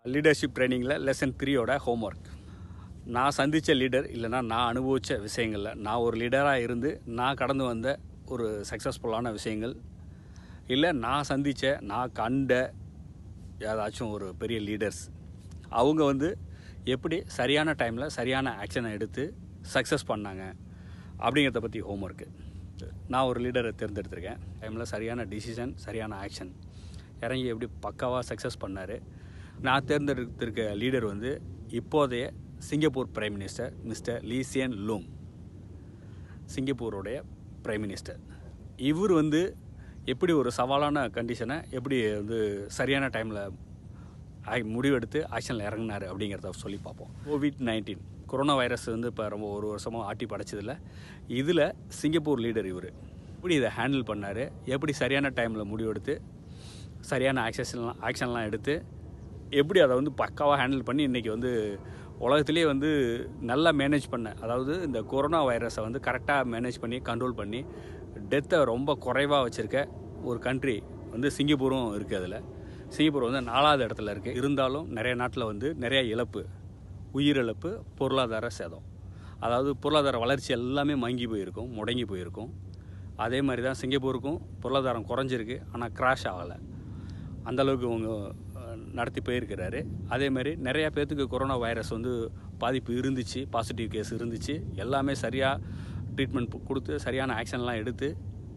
leadership ட்ரைனிங்கில் lesson த்ரீயோட homework நான் சந்தித்த லீடர் இல்லைன்னா நான் அனுபவித்த விஷயங்களில் நான் ஒரு லீடராக இருந்து நான் கடந்து வந்த ஒரு சக்ஸஸ்ஃபுல்லான விஷயங்கள் இல்லை நான் சந்தித்த நான் கண்ட ஏதாச்சும் ஒரு பெரிய லீடர்ஸ் அவங்க வந்து எப்படி சரியான டைமில் சரியான ஆக்ஷனை எடுத்து சக்ஸஸ் பண்ணாங்க அப்படிங்கிறத பற்றி ஹோம்ஒர்க்கு நான் ஒரு லீடரை தேர்ந்தெடுத்திருக்கேன் டைமில் சரியான டிசிஷன் சரியான ஆக்ஷன் இறங்கி எப்படி பக்காவாக சக்ஸஸ் பண்ணார் நான் தேர்ந்தெடுத்திருக்க லீடர் வந்து இப்போதைய Singapore prime minister mister Lee Hsien Loong சிங்கப்பூருடைய பிரைம் மினிஸ்டர் இவர் வந்து எப்படி ஒரு சவாலான கண்டிஷனை எப்படி வந்து சரியான டைமில் முடிவெடுத்து ஆக்ஷனில் இறங்கினார் அப்படிங்கிறத சொல்லி பார்ப்போம் கோவிட் நைன்டீன் கொரோனா வைரஸ் வந்து இப்போ ரொம்ப ஒரு வருஷமாக ஆட்டி படைச்சதில்ல இதில் சிங்கப்பூர் லீடர் இவர் எப்படி இதை ஹேண்டில் பண்ணார் எப்படி சரியான டைமில் முடிவெடுத்து சரியான ஆக்ஷன்லாம் ஆக்ஷன்லாம் எடுத்து எப்படி அதை வந்து பக்காவாக ஹேண்டில் பண்ணி இன்றைக்கி வந்து உலகத்திலே வந்து நல்லா மேனேஜ் பண்ண அதாவது இந்த கொரோனா வைரஸை வந்து கரெக்டாக மேனேஜ் பண்ணி கண்ட்ரோல் பண்ணி டெத்தை ரொம்ப குறைவாக வச்சுருக்க ஒரு கண்ட்ரி வந்து சிங்கப்பூரும் இருக்குது அதில் சிங்கப்பூர் வந்து நாலாவது இடத்துல இருக்குது இருந்தாலும் நிறைய நாட்டில் வந்து நிறைய இழப்பு உயிரிழப்பு பொருளாதார சேதம் அதாவது பொருளாதார வளர்ச்சி எல்லாமே மங்கி போயிருக்கும் முடங்கி போயிருக்கும் அதே மாதிரி தான் சிங்கப்பூருக்கும் பொருளாதாரம் குறைஞ்சிருக்கு ஆனால் கிராஷ் ஆகலை அந்தளவுக்கு அவங்க அஹ், நடத்தி போயிருக்கிறாரு அதே மாதிரி நிறையா பேர்த்துக்கு கொரோனா வைரஸ் வந்து பாதிப்பு இருந்துச்சு பாசிட்டிவ் கேஸ் இருந்துச்சு எல்லாமே சரியாக ட்ரீட்மெண்ட் கொடுத்து சரியான ஆக்ஷன்லாம் எடுத்து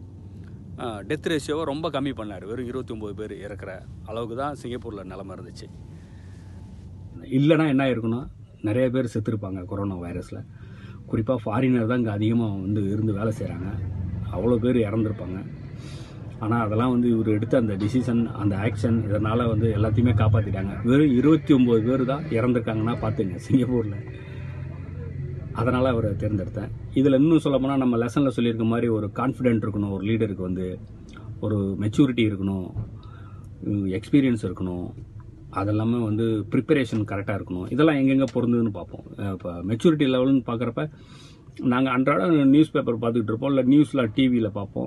டெத் ரேஷியோவை ரொம்ப கம்மி பண்ணார் வெறும் இருபத்தி ஒம்பது பேர் இறக்குற அளவுக்கு தான் சிங்கப்பூரில் நிலமை இருந்துச்சு இல்லைன்னா என்ன இருக்குன்னா நிறைய பேர் செத்துருப்பாங்க கொரோனா வைரஸில் குறிப்பாக ஃபாரினர் தான் இங்கே அதிகமாக வந்து இருந்து வேலை செய்கிறாங்க அவ்வளோ பேர் இறந்துருப்பாங்க ஆனால் அதெல்லாம் வந்து இவர் எடுத்த அந்த டிசிஷன் அந்த ஆக்ஷன் இதனால் வந்து எல்லாத்தையுமே காப்பாற்றிட்டாங்க வெறும் இருபத்தி ஒம்பது பேர் தான் இறந்துருக்காங்கன்னா பார்த்துங்க சிங்கப்பூரில் அதனால் அவரை தேர்ந்தெடுத்தேன் இதில் இன்னும் சொல்ல போனால் நம்ம லெசனில் சொல்லியிருக்க மாதிரி ஒரு கான்ஃபிடென்ட் இருக்கணும் ஒரு லீடருக்கு வந்து ஒரு மெச்சூரிட்டி இருக்கணும் எக்ஸ்பீரியன்ஸ் இருக்கணும் அதெல்லாமே வந்து ப்ரிப்பரேஷன் கரெக்டாக இருக்கணும் இதெல்லாம் எங்கெங்கே பொருந்துதுன்னு பார்ப்போம் இப்போ மெச்சூரிட்டி லெவல்னு பார்க்குறப்ப நாங்கள் அன்றாட நியூஸ் பேப்பர் பார்த்துக்கிட்டு இருப்போம் இல்லை நியூஸில் டிவியில் பார்ப்போம்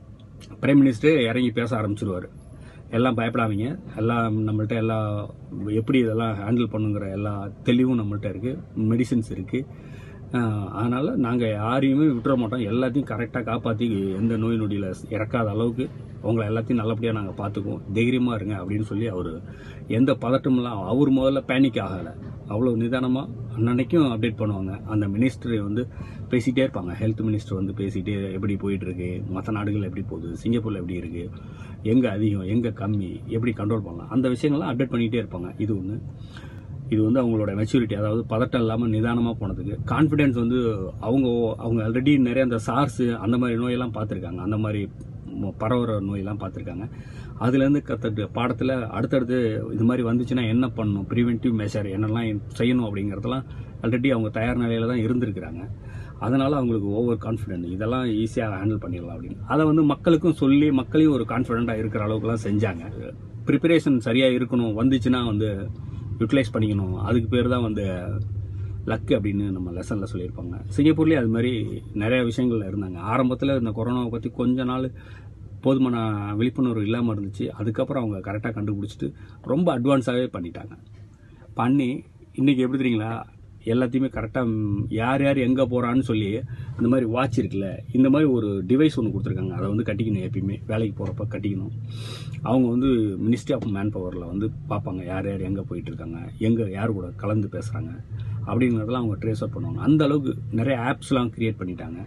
பிரைம் மினிஸ்டரே இறங்கி பேச ஆரம்பிச்சிருவார் எல்லாம் பயப்படாதீங்க எல்லாம் நம்மள்ட்ட எல்லா எப்படி இதெல்லாம் ஹேண்டில் பண்ணுங்கிற எல்லா தெளிவும் நம்மள்ட்ட இருக்குது மெடிசின்ஸ் இருக்குது அதனால் நாங்கள் யாரையுமே விட்டுற மாட்டோம் எல்லாத்தையும் கரெக்டாக காப்பாற்றி எந்த நோய் நொடியில் இறக்காத அளவுக்கு உங்களை எல்லாத்தையும் நல்லபடியாக நாங்கள் பார்த்துக்குவோம் தைரியமாக இருங்க அப்படின்னு சொல்லி அவர் எந்த பதட்டமெல்லாம் அவர் முதல்ல பேனிக் ஆகலை அவ்வளோ நிதானமாக அன்னன்னைக்கும் அப்டேட் பண்ணுவாங்க அந்த மினிஸ்டர் வந்து பேசிகிட்டே இருப்பாங்க ஹெல்த் மினிஸ்டர் வந்து பேசிகிட்டே எப்படி போயிட்டுருக்கு மற்ற நாடுகள் எப்படி போகுது சிங்கப்பூரில் எப்படி இருக்குது எங்கே அதிகம் எங்கே கம்மி எப்படி கண்ட்ரோல் பண்ணலாம் அந்த விஷயங்கள்லாம் அப்டேட் பண்ணிகிட்டே இருப்பாங்க இது ஒன்று இது வந்து அவங்களோட மெச்சூரிட்டி அதாவது பதட்டம் இல்லாமல் நிதானமாக போனதுக்கு கான்ஃபிடென்ஸ் வந்து அவங்க அவங்க ஆல்ரெடி நிறைய அந்த சார்ஸ் அந்த மாதிரி நோயெல்லாம் பார்த்துருக்காங்க அந்த மாதிரி ம- பரவுற நோயெல்லாம் பார்த்துருக்காங்க அதுலேருந்து கற்றுட்டு பாடத்தில் அடுத்தடுத்து இது மாதிரி வந்துச்சுன்னா என்ன பண்ணணும் ப்ரிவென்டிவ் மெஷர் என்னெல்லாம் செய்யணும் அப்படிங்கிறதெல்லாம் ஆல்ரெடி அவங்க தயார் நிலையில் தான் இருந்திருக்கிறாங்க அதனால் அவங்களுக்கு ஓவர் கான்ஃபிடென்ட் இதெல்லாம் ஈஸியாக ஹேண்டில் பண்ணிடலாம் அப்படின்னு அதை வந்து மக்களுக்கும் சொல்லி மக்களையும் ஒரு கான்ஃபிடென்ட்டாக இருக்கிற அளவுக்குலாம் செஞ்சாங்க ப்ரிப்பரேஷன் சரியாக இருக்கணும் வந்துச்சுன்னா வந்து யூட்டிலைஸ் பண்ணிக்கணும் அதுக்கு பேர் தான் வந்து லக் அப்படின்னு நம்ம லெசனில் சொல்லியிருப்பாங்க சிங்கப்பூர்லேயே அது மாதிரி நிறைய விஷயங்கள்ல இருந்தாங்க ஆரம்பத்தில் இந்த கொரோனாவை பற்றி கொஞ்ச நாள் போதுமான விழிப்புணர்வு இல்லாமல் இருந்துச்சு அதுக்கப்புறம் அவங்க கரெக்டாக கண்டுபிடிச்சிட்டு ரொம்ப அட்வான்ஸாகவே பண்ணிட்டாங்க பண்ணி இன்றைக்கி எப்படி தெரியுங்களா எல்லாத்தையுமே கரெக்டாக யார் யார் எங்கே போகிறான்னு சொல்லி இந்த மாதிரி வாட்ச் இருக்குல்ல இந்த மாதிரி ஒரு டிவைஸ் ஒன்று கொடுத்துருக்காங்க அதை வந்து கட்டிக்கணும் எப்பயுமே வேலைக்கு போகிறப்ப கட்டிக்கணும் அவங்க வந்து மினிஸ்ட்ரி ஆஃப் மேன் பவரில் வந்து பார்ப்பாங்க யார் யார் எங்கே போயிட்டு இருக்காங்க எங்கே யார் கூட கலந்து பேசுகிறாங்க அப்படிங்கிறதெல்லாம் அவங்க ட்ரேஸ் அவுட் பண்ணுவாங்க அந்த அளவுக்கு நிறைய ஆப்ஸ்லாம் க்ரியேட் பண்ணிட்டாங்க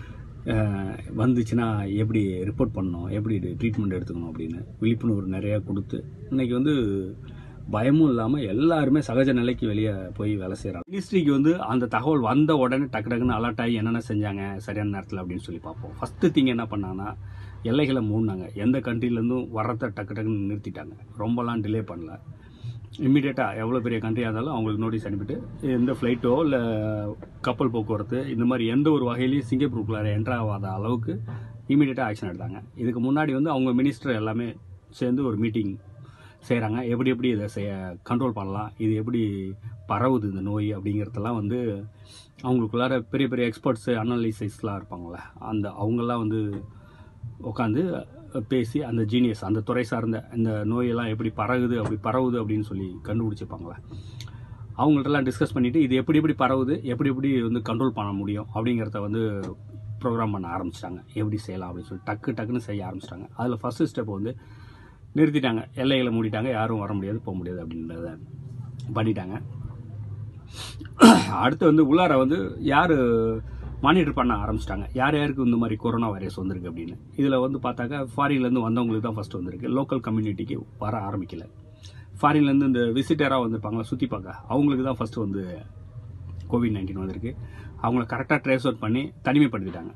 அஹ் வந்துச்சுன்னா எப்படி ரிப்போர்ட் பண்ணணும் எப்படி ட்ரீட்மெண்ட் எடுத்துக்கணும் அப்படின்னு விழிப்புணர்வு நிறையா கொடுத்து இன்னைக்கு வந்து பயமும் இல்லாமல் எல்லாருமே சகஜ நிலைக்கு வெளியே போய் வேலை செய்கிறாங்க மினிஸ்ட்ரிக்கு வந்து அந்த தகவல் வந்த உடனே டக்கு டக்குன்னு அலர்ட் ஆகி என்னென்ன செஞ்சாங்க சரியான நேரத்தில் அப்படின்னு சொல்லி பார்ப்போம் ஃபஸ்ட்டு திங் என்ன பண்ணாங்கன்னா எல்லைகளை மூடினாங்க எந்த கண்ட்ரிலேருந்தும் வர்றத டக்கு டக்குன்னு நிறுத்திட்டாங்க ரொம்பலாம் டிலே பண்ணல இம்மிடியேட்டாக எவ்வளோ பெரிய கண்ட்ரியாக இருந்தாலும் அவங்களுக்கு நோட்டீஸ் அனுப்பிட்டு எந்த ஃப்ளைட்டோ இல்லை கப்பல் போக்குவரத்து இந்த மாதிரி எந்த ஒரு வகையிலையும் சிங்கப்பூருக்குள்ளார என்ட்ரு ஆகாத அளவுக்கு இமீடியட்டாக ஆக்ஷன் எடுத்தாங்க இதுக்கு முன்னாடி வந்து அவங்க மினிஸ்டர் எல்லாமே சேர்ந்து ஒரு மீட்டிங் செய்கிறாங்க எப்படி எப்படி இதை செய்ய கண்ட்ரோல் பண்ணலாம் இது எப்படி பரவுது இந்த நோய் அப்படிங்கிறதெல்லாம் வந்து அவங்களுக்குள்ளார பெரிய பெரிய எக்ஸ்பர்ட்ஸு அனாலிசிஸ்லாம் இருப்பாங்களே அந்த அவங்கெல்லாம் வந்து உட்காந்து பேசி அந்த ஜீனியஸ் அந்த துறை சார்ந்த இந்த நோயெல்லாம் எப்படி பரவுது அப்படி பரவுது அப்படின்னு சொல்லி கண்டுபிடிச்சிப்பாங்களே அவங்கள்ட்டலாம் டிஸ்கஸ் பண்ணிவிட்டு இது எப்படி எப்படி பரவுது எப்படி எப்படி வந்து கண்ட்ரோல் பண்ண முடியும் அப்படிங்கிறத வந்து ப்ரோக்ராம் பண்ண ஆரம்பிச்சிட்டாங்க எப்படி செய்யலாம் அப்படின்னு சொல்லி டக்கு டக்குன்னு செய்ய ஆரம்பிச்சிட்டாங்க அதில் ஃபஸ்ட்டு ஸ்டெப் வந்து நிறுத்திட்டாங்க எல்லைகளை மூடிட்டாங்க யாரும் வர முடியாது போக முடியாது அப்படின்றத பண்ணிட்டாங்க அடுத்து வந்து உள்ளார வந்து யார் மானிட்டர் பண்ண ஆரம்பிச்சிட்டாங்க யார் யாருக்கு இந்த மாதிரி கொரோனா வைரஸ் வந்திருக்கு அப்படின்னு இதில் வந்து பார்த்தாக்கா ஃபாரின்லேருந்து வந்தவங்களுக்கு தான் ஃபஸ்ட்டு வந்திருக்கு லோக்கல் கம்யூனிட்டிக்கு வர ஆரம்பிக்கல ஃபாரின்லேருந்து இந்த விசிட்டராக வந்திருப்பாங்களா சுற்றி பார்க்க அவங்களுக்கு தான் ஃபஸ்ட்டு வந்து கோவிட் நைன்டீன் வந்திருக்கு அவங்கள கரெக்டாக ட்ரேஸ் அவுட் பண்ணி தனிமைப்படுத்திட்டாங்க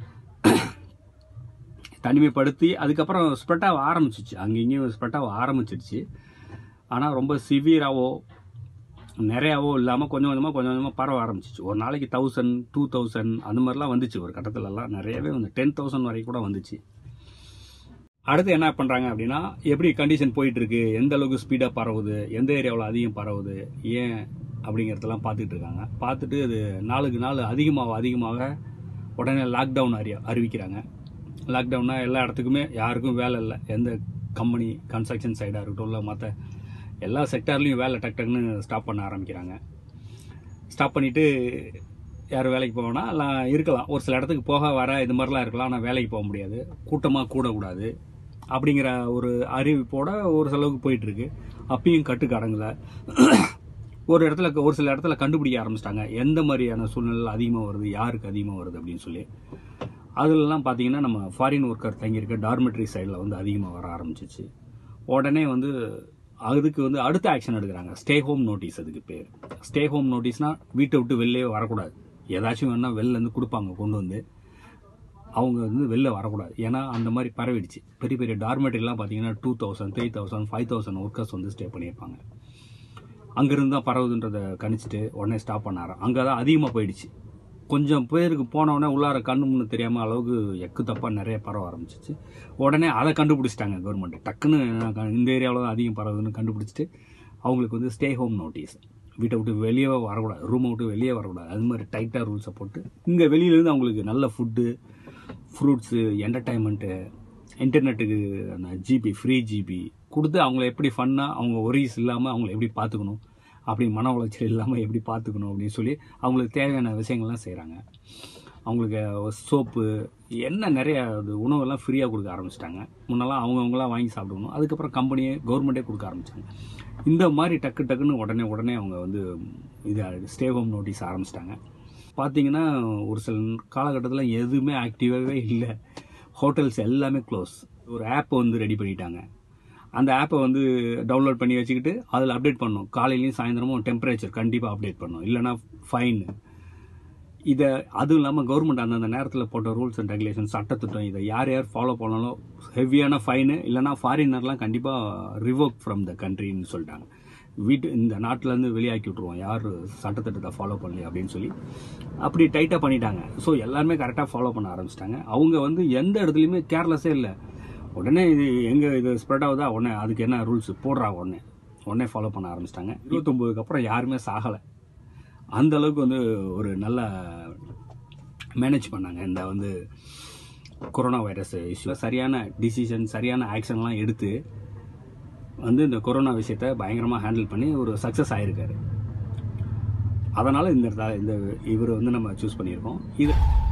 தனிமைப்படுத்தி அதுக்கப்புறம் ஸ்ப்ரெட் ஆக ஆரம்பிச்சிச்சு அங்கே இங்கேயும் ஸ்ப்ரெட் ஆக ஆரம்பிச்சிருச்சு ஆனால் ரொம்ப சிவியராகவோ நிறையாவோ இல்லாமல் கொஞ்சம் கொஞ்சமாக கொஞ்சம் கொஞ்சமாக பரவ ஆரம்பிச்சிச்சு ஒரு நாளைக்கு தௌசண்ட் டூ தௌசண்ட் அந்த மாதிரிலாம் வந்துச்சு ஒரு கட்டத்துலலாம் நிறையவே வந்து டென் தௌசண்ட் வரைக்கும் கூட வந்துச்சு அடுத்து என்ன பண்ணுறாங்க அப்படின்னா எப்படி கண்டிஷன் போயிட்டு இருக்கு எந்த அளவுக்கு ஸ்பீடாக பரவுது எந்த ஏரியாவில் அதிகம் பரவுது ஏன் அப்படிங்கிறதெல்லாம் பார்த்துட்டு இருக்காங்க பார்த்துட்டு அது நாளுக்கு நாள் அதிகமாக அதிகமாக உடனே லாக்டவுன் அறி அறிவிக்கிறாங்க லாக்டவுன்னா எல்லா இடத்துக்குமே யாருக்கும் வேலை இல்லை எந்த கம்பெனி கன்ஸ்ட்ரக்ஷன் சைடாக இருக்கட்டும் இல்லை மற்ற எல்லா செக்டார்லேயும் வேலை டக் டக்குன்னு ஸ்டாப் பண்ண ஆரம்பிக்கிறாங்க ஸ்டாப் பண்ணிவிட்டு யார் வேலைக்கு போகணும்னா எல்லாம் இருக்கலாம் ஒரு சில இடத்துக்கு போக வர இது மாதிரிலாம் இருக்கலாம் ஆனால் வேலைக்கு போக முடியாது கூட்டமாக கூடக்கூடாது அப்படிங்கிற ஒரு அறிவிப்போட ஒரு சிலவுக்கு போயிட்டுருக்கு அப்பயும் கட்டுக்கு அடங்கல ஒரு இடத்துல ஒரு சில இடத்துல கண்டுபிடிக்க ஆரம்பிச்சிட்டாங்க எந்த மாதிரியான சூழ்நிலை அதிகமாக வருது யாருக்கு அதிகமாக வருது அப்படின்னு சொல்லி அதுலலாம் பார்த்தீங்கன்னா நம்ம ஃபாரின் ஒர்க்கர் தங்கியிருக்க டார்மெட்ரி சைடில் வந்து அதிகமாக வர ஆரம்பிச்சிச்சு உடனே வந்து அதுக்கு வந்து அடுத்த ஆக்ஷன் எடுக்கிறாங்க ஸ்டே ஹோம் நோட்டீஸ் அதுக்கு பேர் ஸ்டே ஹோம் நோட்டீஸ்னால் வீட்டை விட்டு வெளிலே வரக்கூடாது ஏதாச்சும் வேணால் வெளிலேருந்து கொடுப்பாங்க கொண்டு வந்து அவங்க வந்து வெளில வரக்கூடாது ஏன்னா அந்த மாதிரி பரவிடுச்சு பெரிய பெரிய டார்மெட்ரிலாம் பார்த்தீங்கன்னா two thousand three thousand five thousand workers வந்து ஸ்டே பண்ணியிருப்பாங்க அங்கேருந்து தான் பரவுதுன்றதை கணிச்சிட்டு உடனே ஸ்டாப் பண்ணாரு அங்கே தான் அதிகமாக போயிடுச்சு கொஞ்சம் பேருக்கு போனவுடனே உள்ளார கண்ணு முன்னு தெரியாமல் அளவுக்கு எக்கு தப்பாக நிறைய பரவ ஆரம்பிச்சிச்சு உடனே அதை கண்டுபிடிச்சிட்டாங்க கவர்மெண்ட் டக்குன்னு இந்த ஏரியாவில் தான் அதிகம் பரவுதுன்னு கண்டுபிடிச்சிட்டு அவங்களுக்கு வந்து ஸ்டே ஹோம் நோட்டீஸ் வீட்டை விட்டு வெளியே வரக்கூடாது ரூமை விட்டு வெளியே வரக்கூடாது அது மாதிரி டைட்டாக ரூல்ஸை போட்டு இங்கே வெளியிலேருந்து அவங்களுக்கு நல்ல ஃபுட்டு ஃப்ரூட்ஸு என்டர்டைன்மெண்ட்டு இன்டர்நெட்டுக்கு அந்த ஜிபி ஃப்ரீ ஜிபி கொடுத்து அவங்கள எப்படி ஃபன்னாக அவங்க ஒரீஸ் இல்லாமல் அவங்கள எப்படி பார்த்துக்கணும் அப்படி மன உளைச்சல் இல்லாமல் எப்படி பார்த்துக்கணும் அப்படின்னு சொல்லி அவங்களுக்கு தேவையான விஷயங்கள்லாம் செய்கிறாங்க அவங்களுக்கு சோப்பு என்ன நிறைய இது உணவெல்லாம் ஃப்ரீயாக கொடுக்க ஆரம்பிச்சிட்டாங்க முன்னெல்லாம் அவங்கவுங்களாம் வாங்கி சாப்பிடணும் அதுக்கப்புறம் கம்பெனியே கவர்மெண்ட்டே கொடுக்க ஆரம்பித்தாங்க இந்த மாதிரி டக்கு டக்குன்னு உடனே உடனே அவங்க வந்து இது ஸ்டே ஹோம் நோட்டீஸ் ஆரம்பிச்சிட்டாங்க பார்த்தீங்கன்னா ஒரு சில காலகட்டத்தில் எதுவுமே ஆக்டிவாகவே இல்லை ஹோட்டல்ஸ் எல்லாமே க்ளோஸ் ஒரு ஆப்பை வந்து ரெடி பண்ணிட்டாங்க அந்த ஆப்பை வந்து டவுன்லோட் பண்ணி வச்சுக்கிட்டு அதில் அப்டேட் பண்ணணும் காலையிலையும் சாயந்தரமும் டெம்பரேச்சர் கண்டிப்பாக அப்டேட் பண்ணணும் இல்லைனா ஃபைன் இதை அதுவும் இல்லாமல் கவர்மெண்ட் அந்தந்த நேரத்தில் போட்ட ரூல்ஸ் அண்ட் ரெகுலேஷன் சட்டத்திட்டம் இதை யார் யார் ஃபாலோ பண்ணாலும் ஹெவியான ஃபைனு இல்லைனா ஃபாரினர்லாம் கண்டிப்பாக ரிவோக் ஃப்ரம் த கண்ட்ரின்னு சொல்லிட்டாங்க வீட்டு இந்த நாட்டிலேருந்து வெளியாக்கி விட்ருவோம் யார் சட்டத்திட்டத்தை ஃபாலோ பண்ணல அப்படின்னு சொல்லி அப்படி டைட்டாக பண்ணிட்டாங்க ஸோ எல்லாருமே கரெக்டாக ஃபாலோ பண்ண ஆரம்பிச்சிட்டாங்க அவங்க வந்து எந்த இடத்துலையுமே கேர்லெஸ்ஸே இல்லை உடனே இது எங்கே இது ஸ்ப்ரெட் ஆகுதா உடனே அதுக்கு என்ன ரூல்ஸ் போடுறா உடனே உடனே ஃபாலோ பண்ண ஆரம்பிச்சிட்டாங்க இருபத்தொம்போதுக்கு அப்புறம் யாருமே சாகலை அந்த அளவுக்கு வந்து ஒரு நல்ல மேனேஜ் பண்ணாங்க இந்த வந்து கொரோனா வைரஸ் இஷ்யூ சரியான டிசிஷன் சரியான ஆக்ஷன்லாம் எடுத்து வந்து இந்த கொரோனா விஷயத்த பயங்கரமாக ஹேண்டில் பண்ணி ஒரு சக்ஸஸ் ஆகிருக்காரு அதனால் இந்த இந்த இவர் வந்து நம்ம சூஸ் பண்ணியிருக்கோம் இது